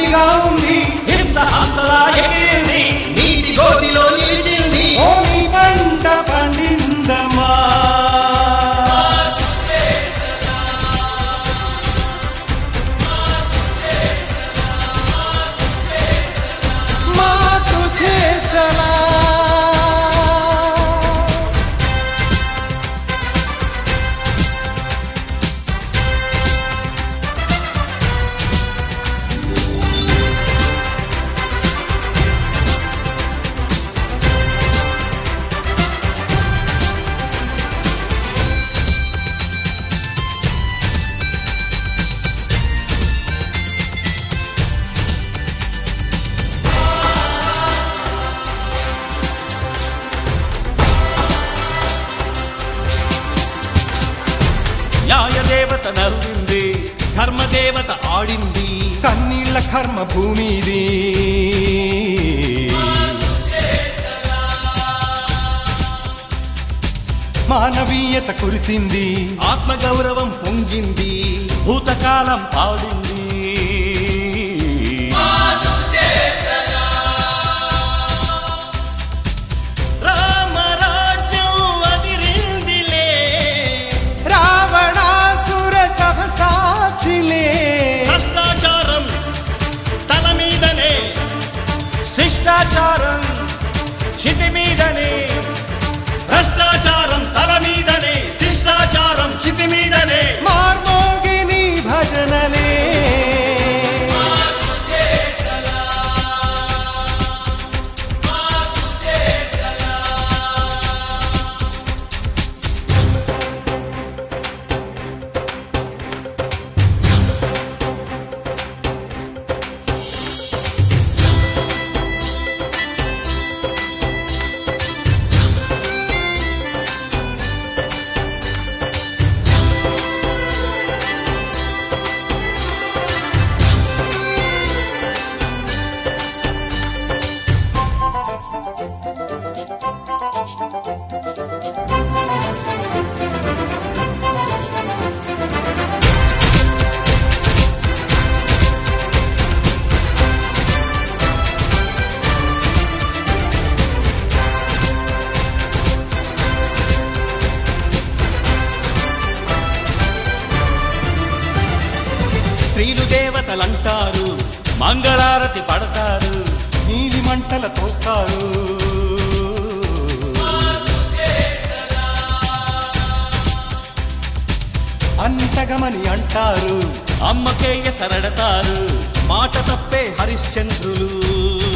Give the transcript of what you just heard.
సాక్షిగా ఉంది హింస హంసలా ఎగిరింది నీటి గోతిలో నిలిచింది ఓ నీ పంట పండిందమ్మా మాకు చేసలా న్యాయదేవత నవ్వింది ధర్మదేవత ఆడింది కన్నీళ్ల కర్మ భూమిది మానవీయత కురిసింది ఆత్మగౌరవం పొంగింది భూతకాలం పాడింది రామరాజ్యం అదిరిందిలే రావణాసుర సభ సాక్షిలే భ్రష్టాచారం తల మీదనే శిష్టాచారం చితి మీదనే భ్రష్టాచారం తల మీదనే శిష్టాచారం చితి మీదనే మార్మోగిని భజనలే స్త్రీలు దేవతలంటారు మంగళారతి పడతారు నీలి మంటల తోస్తారు అంతగమని అంటారు అమ్మకేయ సరడతారు మాట తప్పే హరిశ్చంద్రులు